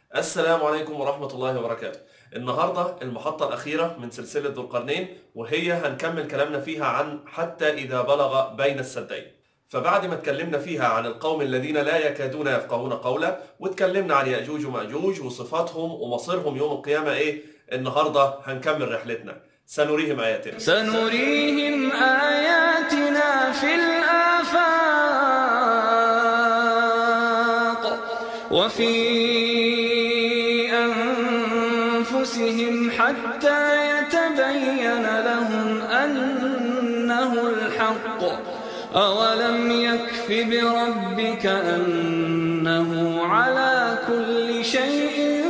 السلام عليكم ورحمة الله وبركاته النهاردة المحطة الأخيرة من سلسلة ذو القرنين وهي هنكمل كلامنا فيها عن حتى إذا بلغ بين السدين فبعد ما اتكلمنا فيها عن القوم الذين لا يكادون يفقهون قولا واتكلمنا عن يأجوج ومأجوج وصفاتهم ومصيرهم يوم القيامة إيه النهاردة هنكمل رحلتنا سنريهم آياتنا سنريهم آياتنا في الآفاق وفي أنفسهم حتى يتبين لهم أنه الحق أولم يكف بربك أنه على كل شيء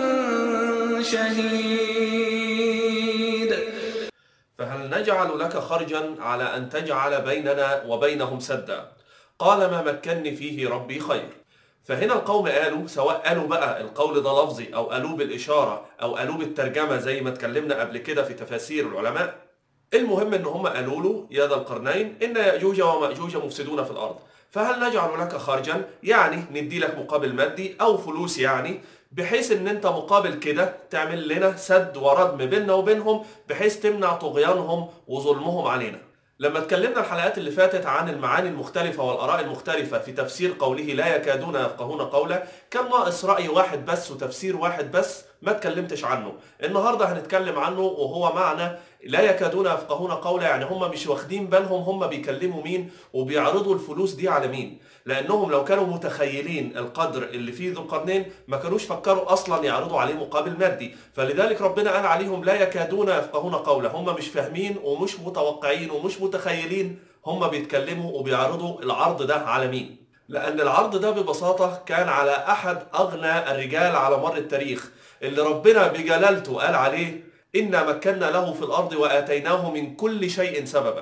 شهيد فهل نجعل لك خرجا على أن تجعل بيننا وبينهم سدا قال ما مكني فيه ربي خير فهنا القوم قالوا سواء قالوا بقى القول ده لفظي أو قالوا بالإشارة أو قالوا بالترجمة زي ما اتكلمنا قبل كده في تفاسير العلماء المهم ان هم قالوا له يا ذا القرنين ان ياجوج وماجوج مفسدون في الارض فهل نجعل لك خرجا يعني ندي لك مقابل مادي او فلوس يعني بحيث ان انت مقابل كده تعمل لنا سد وردم بيننا وبينهم بحيث تمنع طغيانهم وظلمهم علينا لما اتكلمنا الحلقات اللي فاتت عن المعاني المختلفة والآراء المختلفة في تفسير قوله لا يكادون يفقهون قولا كان ناقص رأي واحد بس وتفسير واحد بس ما اتكلمتش عنه النهاردة هنتكلم عنه وهو معنى لا يكادون يفقهون قولا يعني هم مش واخدين بالهم هم بيكلموا مين وبيعرضوا الفلوس دي على مين لانهم لو كانوا متخيلين القدر اللي فيه ذو القرنين ما كانوش فكروا اصلا يعرضوا عليه مقابل مادي فلذلك ربنا قال عليهم لا يكادون يفقهون قولا هم مش فاهمين ومش متوقعين ومش متخيلين هم بيتكلموا وبيعرضوا العرض ده على مين لان العرض ده ببساطه كان على احد اغنى الرجال على مر التاريخ اللي ربنا بجلالته قال عليه إنا مكنا له في الأرض وآتيناه من كل شيء سببا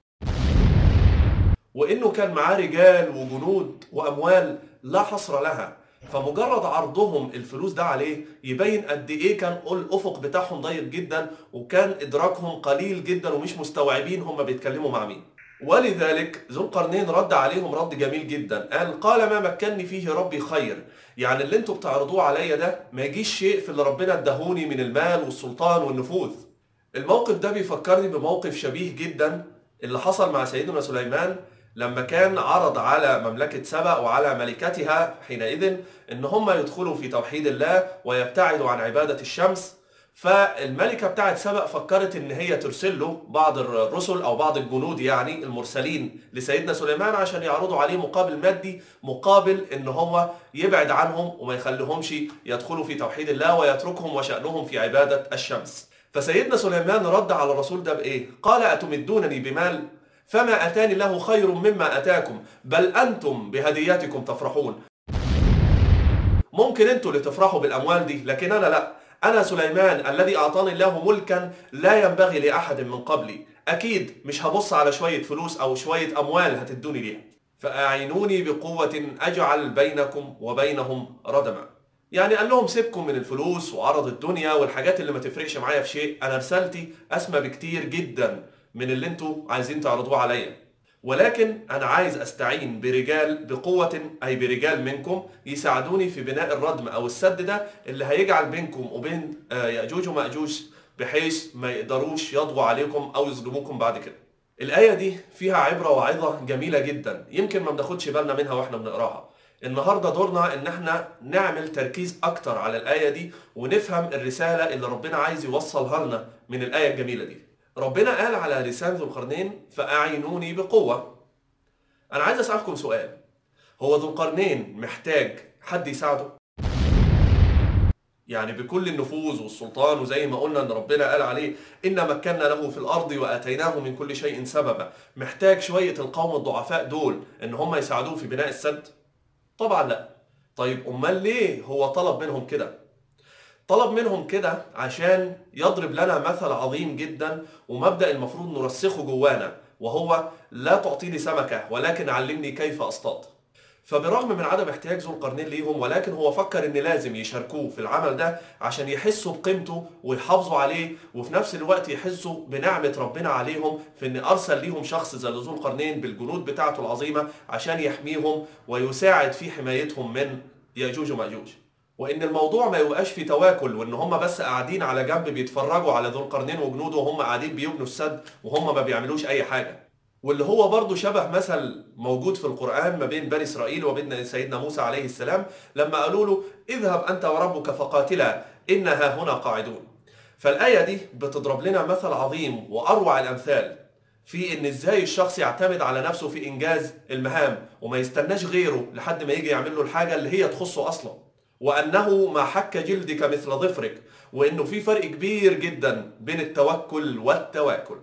وإنه كان معاه رجال وجنود وأموال لا حصر لها فمجرد عرضهم الفلوس ده عليه يبين قد ايه كان الافق بتاعهم ضيق جدا وكان ادراكهم قليل جدا ومش مستوعبين هم بيتكلموا مع مين ولذلك ذو القرنين رد عليهم رد جميل جدا قال قال ما مكنني فيه ربي خير يعني اللي انتوا بتعرضوه عليا ده ما يجيش شيء في اللي ربنا ادهوني من المال والسلطان والنفوذ الموقف ده بيفكرني بموقف شبيه جدا اللي حصل مع سيدنا سليمان لما كان عرض على مملكة سبأ وعلى ملكتها حينئذ ان هم يدخلوا في توحيد الله ويبتعدوا عن عبادة الشمس فالملكة بتاعت سبأ فكرت ان هي ترسل له بعض الرسل او بعض الجنود يعني المرسلين لسيدنا سليمان عشان يعرضوا عليه مقابل مادي مقابل ان هو يبعد عنهم وما يخليهمش يدخلوا في توحيد الله ويتركهم وشأنهم في عبادة الشمس فسيدنا سليمان رد على الرسول ده بايه قال اتمدونني بمال فما اتاني له خير مما اتاكم بل انتم بهدياتكم تفرحون ممكن انتوا اللي تفرحوا بالاموال دي لكن انا لا أنا سليمان الذي أعطاني الله ملكا لا ينبغي لأحد من قبلي أكيد مش هبص على شوية فلوس أو شوية أموال هتدوني ليها فأعينوني بقوة أجعل بينكم وبينهم ردما يعني قال لهم سيبكم من الفلوس وعرض الدنيا والحاجات اللي ما تفرقش معايا في شيء أنا رسالتي أسمى بكتير جدا من اللي انتوا عايزين تعرضوه عليا ولكن أنا عايز أستعين برجال بقوة أي برجال منكم يساعدوني في بناء الردم أو السد ده اللي هيجعل بينكم وبين يأجوج ومأجوج بحيث ما يقدروش يضغوا عليكم أو يظلموكم بعد كده. الآية دي فيها عبرة وعظة جميلة جدا يمكن ما بناخدش بالنا منها واحنا بنقراها. النهارده دورنا ان احنا نعمل تركيز اكتر على الآية دي ونفهم الرسالة اللي ربنا عايز يوصلها لنا من الآية الجميلة دي. ربنا قال على لسان ذو القرنين فأعينوني بقوة أنا عايز أسألكم سؤال هو ذو القرنين محتاج حد يساعده؟ يعني بكل النفوذ والسلطان وزي ما قلنا ان ربنا قال عليه ان مكنا له في الارض واتيناه من كل شيء سببا محتاج شويه القوم الضعفاء دول ان هم يساعدوه في بناء السد طبعا لا طيب امال ليه هو طلب منهم كده طلب منهم كده عشان يضرب لنا مثل عظيم جدا ومبدأ المفروض نرسخه جوانا وهو لا تعطيني سمكة ولكن علمني كيف أصطاد فبرغم من عدم احتياج ذو القرنين ليهم ولكن هو فكر ان لازم يشاركوه في العمل ده عشان يحسوا بقيمته ويحافظوا عليه وفي نفس الوقت يحسوا بنعمة ربنا عليهم في ان ارسل ليهم شخص زي ذو القرنين بالجنود بتاعته العظيمة عشان يحميهم ويساعد في حمايتهم من ياجوج وماجوج وان الموضوع ما يبقاش في تواكل وان هم بس قاعدين على جنب بيتفرجوا على ذو القرنين وجنوده وهم قاعدين بيبنوا السد وهم ما بيعملوش اي حاجه واللي هو برضه شبه مثل موجود في القرآن ما بين بني إسرائيل وبين سيدنا موسى عليه السلام لما قالوا له اذهب أنت وربك فقاتلا إنها هنا قاعدون فالآية دي بتضرب لنا مثل عظيم وأروع الأمثال في إن إزاي الشخص يعتمد على نفسه في إنجاز المهام وما يستناش غيره لحد ما يجي يعمل له الحاجة اللي هي تخصه أصلا وأنه ما حك جلدك مثل ظفرك وإنه في فرق كبير جدا بين التوكل والتواكل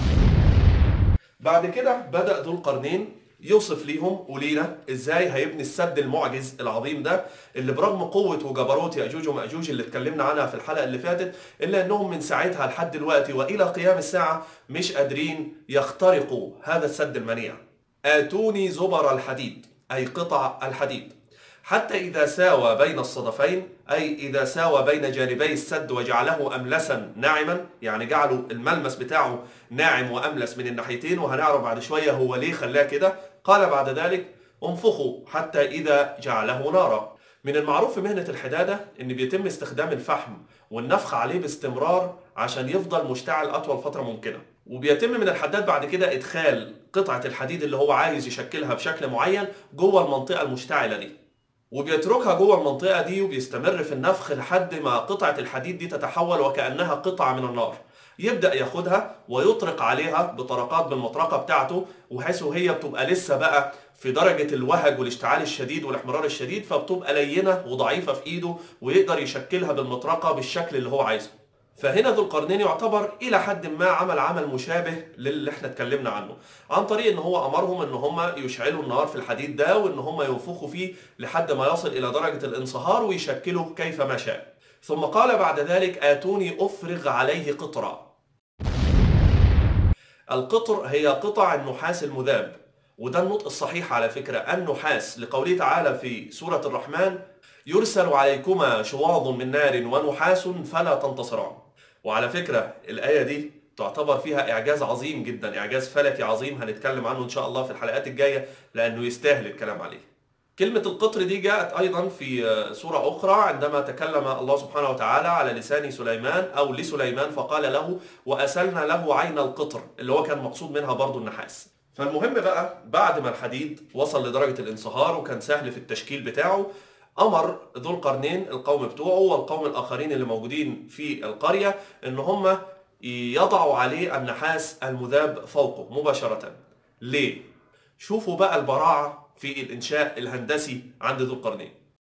بعد كده بدأ ذو القرنين يوصف ليهم ولينا ازاي هيبني السد المعجز العظيم ده اللي برغم قوة وجبروت يأجوج ومأجوج اللي اتكلمنا عنها في الحلقة اللي فاتت إلا أنهم من ساعتها لحد دلوقتي وإلى قيام الساعة مش قادرين يخترقوا هذا السد المنيع آتوني زبر الحديد أي قطع الحديد حتى إذا ساوى بين الصدفين أي إذا ساوى بين جانبي السد وجعله أملسا ناعما يعني جعلوا الملمس بتاعه ناعم وأملس من الناحيتين وهنعرف بعد شوية هو ليه خلاه كده قال بعد ذلك انفخوا حتى إذا جعله نارا من المعروف في مهنة الحدادة إن بيتم استخدام الفحم والنفخ عليه باستمرار عشان يفضل مشتعل أطول فترة ممكنة وبيتم من الحداد بعد كده إدخال قطعة الحديد اللي هو عايز يشكلها بشكل معين جوه المنطقة المشتعلة دي وبيتركها جوه المنطقة دي وبيستمر في النفخ لحد ما قطعة الحديد دي تتحول وكأنها قطعة من النار يبدأ ياخدها ويطرق عليها بطرقات بالمطرقة بتاعته وحيث هي بتبقى لسه بقى في درجة الوهج والاشتعال الشديد والاحمرار الشديد فبتبقى لينة وضعيفة في ايده ويقدر يشكلها بالمطرقة بالشكل اللي هو عايزه فهنا ذو القرنين يعتبر الى حد ما عمل عمل مشابه للي احنا اتكلمنا عنه عن طريق ان هو امرهم ان هم يشعلوا النار في الحديد ده وان هم ينفخوا فيه لحد ما يصل الى درجة الانصهار ويشكله كيفما شاء ثم قال بعد ذلك آتوني أفرغ عليه قطرا القطر هي قطع النحاس المذاب وده النطق الصحيح على فكرة النحاس لقوله تعالى في سورة الرحمن يرسل عليكما شواظ من نار ونحاس فلا تنتصران وعلى فكرة الآية دي تعتبر فيها إعجاز عظيم جدا إعجاز فلكي عظيم هنتكلم عنه إن شاء الله في الحلقات الجاية لأنه يستاهل الكلام عليه كلمة القطر دي جاءت أيضا في سورة أخرى عندما تكلم الله سبحانه وتعالى على لسان سليمان أو لسليمان فقال له وأسلنا له عين القطر اللي هو كان مقصود منها برضو النحاس فالمهم بقى بعد ما الحديد وصل لدرجة الانصهار وكان سهل في التشكيل بتاعه أمر ذو القرنين القوم بتوعه والقوم الآخرين اللي موجودين في القرية إن هم يضعوا عليه النحاس المذاب فوقه مباشرة ليه؟ شوفوا بقى البراعة في الإنشاء الهندسي عند ذو القرنين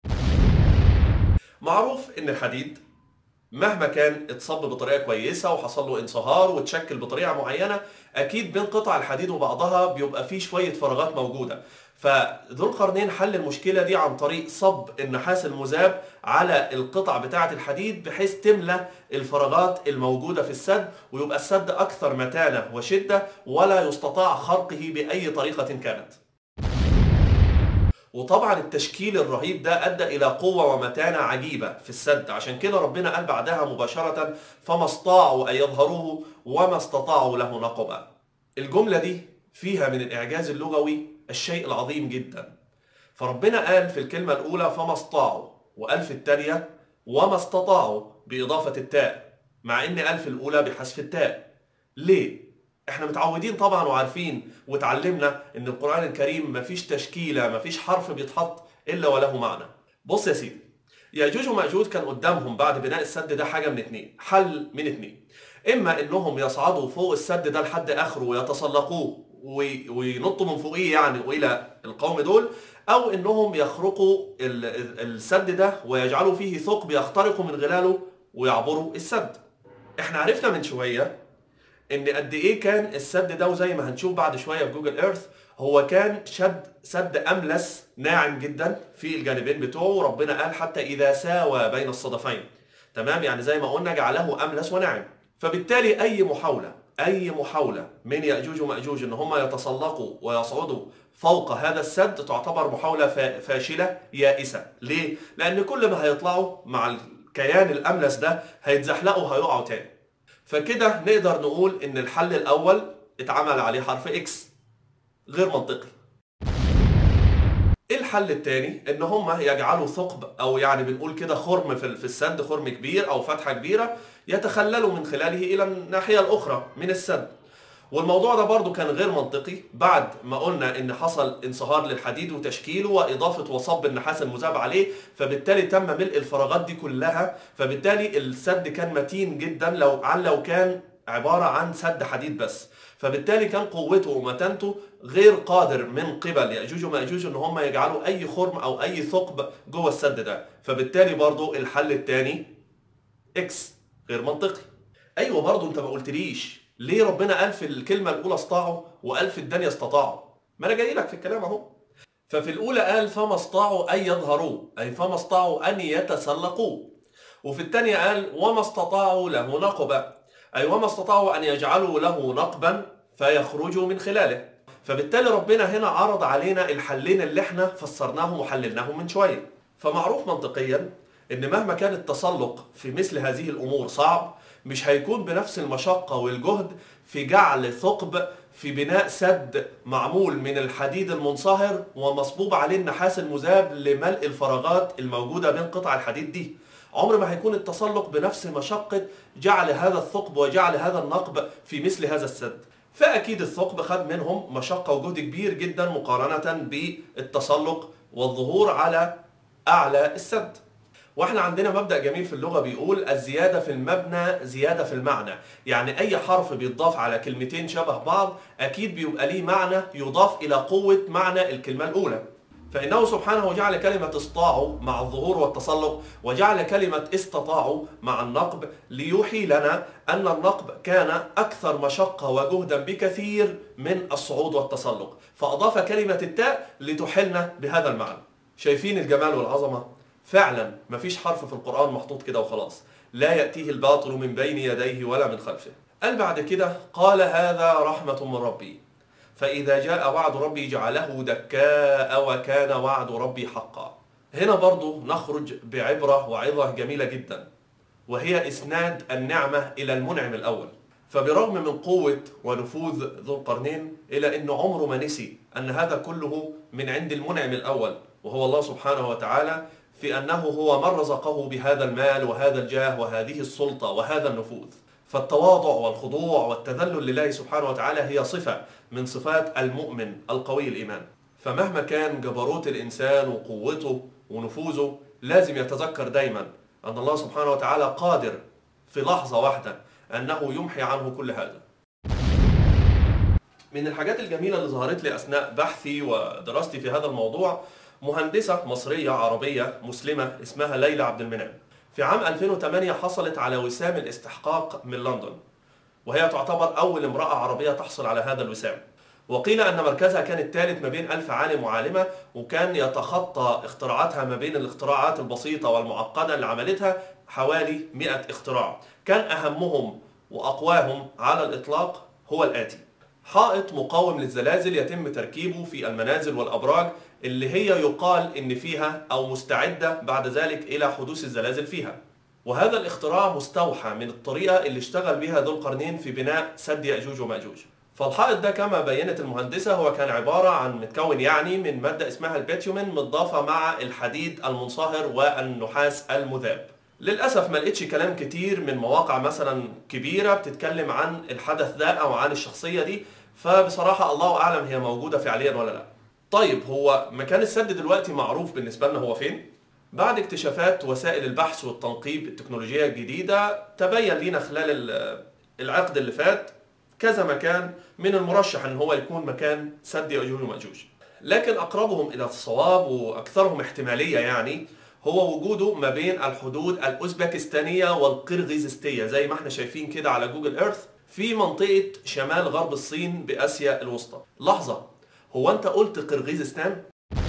معروف إن الحديد مهما كان اتصب بطريقة كويسة وحصل له انصهار وتشكل بطريقة معينة أكيد بين قطع الحديد وبعضها بيبقى فيه شوية فراغات موجودة فذو القرنين حل المشكلة دي عن طريق صب النحاس المذاب على القطع بتاعة الحديد بحيث تملى الفراغات الموجودة في السد ويبقى السد أكثر متانة وشدة ولا يستطاع خرقه بأي طريقة كانت وطبعا التشكيل الرهيب ده ادى الى قوه ومتانه عجيبه في السد عشان كده ربنا قال بعدها مباشره فما استطاعوا ان يظهروه وما استطاعوا له نقبا الجمله دي فيها من الاعجاز اللغوي الشيء العظيم جدا فربنا قال في الكلمه الاولى فما استطاعوا وقال في الثانيه وما استطاعوا باضافه التاء مع ان قال في الاولى بحذف التاء ليه احنا متعودين طبعا وعارفين وتعلمنا ان القرآن الكريم مفيش تشكيلة مفيش حرف بيتحط الا وله معنى بص يا سيدي ياجوج وماجوج كان قدامهم بعد بناء السد ده حاجة من اتنين حل من اتنين اما انهم يصعدوا فوق السد ده لحد اخره ويتسلقوه وينطوا من فوقيه يعني والى القوم دول او انهم يخرقوا السد ده ويجعلوا فيه ثقب يخترقوا من خلاله ويعبروا السد احنا عرفنا من شويه ان قد ايه كان السد ده وزي ما هنشوف بعد شويه في جوجل ايرث هو كان شد سد املس ناعم جدا في الجانبين بتوعه ربنا قال حتى اذا ساوى بين الصدفين تمام يعني زي ما قلنا جعله املس وناعم فبالتالي اي محاوله اي محاوله من ياجوج وماجوج ان هم يتسلقوا ويصعدوا فوق هذا السد تعتبر محاوله فاشله يائسه ليه لان كل ما هيطلعوا مع الكيان الاملس ده هيتزحلقوا هيقعوا تاني فكده نقدر نقول ان الحل الاول اتعمل عليه حرف اكس غير منطقي ايه الحل التاني ان هم يجعلوا ثقب او يعني بنقول كده خرم في في السد خرم كبير او فتحه كبيره يتخللوا من خلاله الى الناحيه الاخرى من السد والموضوع ده برضو كان غير منطقي بعد ما قلنا ان حصل انصهار للحديد وتشكيله واضافه وصب النحاس المذاب عليه فبالتالي تم ملء الفراغات دي كلها فبالتالي السد كان متين جدا لو عن لو كان عباره عن سد حديد بس فبالتالي كان قوته ومتانته غير قادر من قبل ياجوج وماجوج ان هم يجعلوا اي خرم او اي ثقب جوه السد ده فبالتالي برضو الحل الثاني اكس غير منطقي ايوه برضو انت ما قلتليش ليه ربنا قال في الكلمه الاولى استطاعوا وقال في الثانيه استطاعوا ما انا جاي لك في الكلام اهو ففي الاولى قال فما استطاعوا ان يظهروا اي فما استطاعوا ان يتسلقوا وفي الثانيه قال وما استطاعوا له نقبا اي وما استطاعوا ان يجعلوا له نقبا فيخرجوا من خلاله فبالتالي ربنا هنا عرض علينا الحلين اللي احنا فسرناهم وحللناهم من شويه فمعروف منطقيا ان مهما كان التسلق في مثل هذه الامور صعب مش هيكون بنفس المشقة والجهد في جعل ثقب في بناء سد معمول من الحديد المنصهر ومصبوب عليه النحاس المذاب لملء الفراغات الموجودة بين قطع الحديد دي عمر ما هيكون التسلق بنفس مشقة جعل هذا الثقب وجعل هذا النقب في مثل هذا السد فأكيد الثقب خد منهم مشقة وجهد كبير جدا مقارنة بالتسلق والظهور على أعلى السد واحنا عندنا مبدأ جميل في اللغة بيقول الزيادة في المبنى زيادة في المعنى يعني اي حرف بيتضاف على كلمتين شبه بعض اكيد بيبقى ليه معنى يضاف الى قوة معنى الكلمة الاولى فإنه سبحانه جعل كلمة استطاعوا مع الظهور والتسلق وجعل كلمة استطاعوا مع النقب ليوحي لنا أن النقب كان أكثر مشقة وجهدا بكثير من الصعود والتسلق فأضاف كلمة التاء لتحلنا بهذا المعنى شايفين الجمال والعظمة؟ فعلا مفيش حرف في القرآن محطوط كده وخلاص لا يأتيه الباطل من بين يديه ولا من خلفه قال بعد كده قال هذا رحمة من ربي فإذا جاء وعد ربي جعله دكاء وكان وعد ربي حقا هنا برضو نخرج بعبرة وعظة جميلة جدا وهي إسناد النعمة إلى المنعم الأول فبرغم من قوة ونفوذ ذو القرنين إلى أنه عمره ما نسي أن هذا كله من عند المنعم الأول وهو الله سبحانه وتعالى في أنه هو من رزقه بهذا المال وهذا الجاه وهذه السلطة وهذا النفوذ فالتواضع والخضوع والتذلل لله سبحانه وتعالى هي صفة من صفات المؤمن القوي الإيمان فمهما كان جبروت الإنسان وقوته ونفوذه لازم يتذكر دايما أن الله سبحانه وتعالى قادر في لحظة واحدة أنه يمحي عنه كل هذا من الحاجات الجميلة اللي ظهرت لي أثناء بحثي ودراستي في هذا الموضوع مهندسة مصرية عربية مسلمة اسمها ليلى عبد المنعم في عام 2008 حصلت على وسام الاستحقاق من لندن وهي تعتبر أول امرأة عربية تحصل على هذا الوسام وقيل أن مركزها كان الثالث ما بين ألف عالم وعالمة وكان يتخطى اختراعاتها ما بين الاختراعات البسيطة والمعقدة اللي عملتها حوالي 100 اختراع كان أهمهم وأقواهم على الإطلاق هو الآتي حائط مقاوم للزلازل يتم تركيبه في المنازل والأبراج اللي هي يقال ان فيها او مستعدة بعد ذلك الى حدوث الزلازل فيها وهذا الاختراع مستوحى من الطريقة اللي اشتغل بها ذو القرنين في بناء سد يأجوج ومأجوج فالحائط ده كما بينت المهندسة هو كان عبارة عن متكون يعني من مادة اسمها البيتيومين مضافة مع الحديد المنصهر والنحاس المذاب للأسف ما لقيتش كلام كتير من مواقع مثلا كبيرة بتتكلم عن الحدث ده أو عن الشخصية دي فبصراحة الله أعلم هي موجودة فعليا ولا لأ طيب هو مكان السد دلوقتي معروف بالنسبة لنا هو فين؟ بعد اكتشافات وسائل البحث والتنقيب التكنولوجية الجديدة تبين لينا خلال العقد اللي فات كذا مكان من المرشح ان هو يكون مكان سد يأجوج ومأجوج لكن اقربهم الى الصواب واكثرهم احتمالية يعني هو وجوده ما بين الحدود الاوزبكستانية والقرغيزستية زي ما احنا شايفين كده على جوجل ايرث في منطقة شمال غرب الصين باسيا الوسطى لحظة هو انت قلت قرغيزستان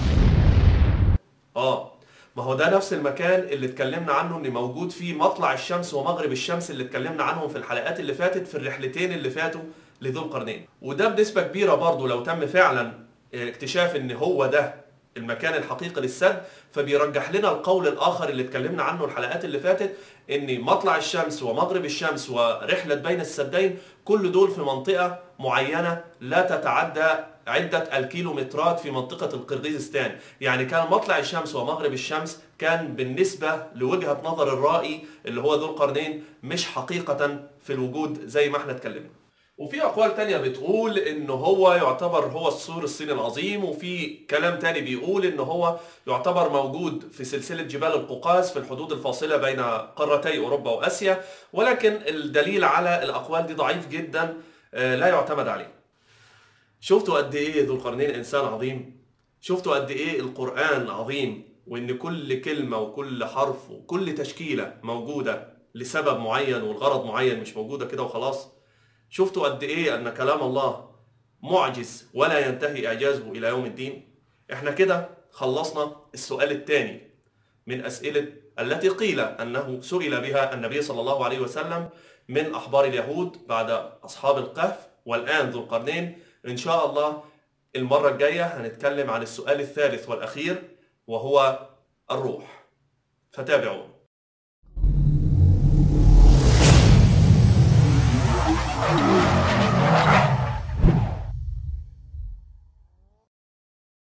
اه ما هو ده نفس المكان اللي اتكلمنا عنه ان موجود فيه مطلع الشمس ومغرب الشمس اللي اتكلمنا عنهم في الحلقات اللي فاتت في الرحلتين اللي فاتوا لذو القرنين وده بنسبة كبيرة برضو لو تم فعلا اكتشاف ان هو ده المكان الحقيقي للسد فبيرجح لنا القول الاخر اللي اتكلمنا عنه الحلقات اللي فاتت ان مطلع الشمس ومغرب الشمس ورحله بين السدين كل دول في منطقه معينه لا تتعدى عدة الكيلومترات في منطقة القرغيزستان يعني كان مطلع الشمس ومغرب الشمس كان بالنسبة لوجهة نظر الرائي اللي هو ذو القرنين مش حقيقة في الوجود زي ما احنا اتكلمنا وفي اقوال تانية بتقول ان هو يعتبر هو السور الصيني العظيم وفي كلام تاني بيقول ان هو يعتبر موجود في سلسلة جبال القوقاز في الحدود الفاصلة بين قارتي اوروبا واسيا ولكن الدليل على الاقوال دي ضعيف جدا آه، لا يعتمد عليه شفتوا قد ايه ذو القرنين انسان عظيم شفتوا قد ايه القرآن عظيم وان كل كلمة وكل حرف وكل تشكيلة موجودة لسبب معين والغرض معين مش موجودة كده وخلاص شفتوا قد ايه ان كلام الله معجز ولا ينتهي اعجازه الى يوم الدين احنا كده خلصنا السؤال الثاني من اسئله التي قيل انه سئل بها النبي صلى الله عليه وسلم من احبار اليهود بعد اصحاب الكهف والان ذو القرنين ان شاء الله المره الجايه هنتكلم عن السؤال الثالث والاخير وهو الروح فتابعونا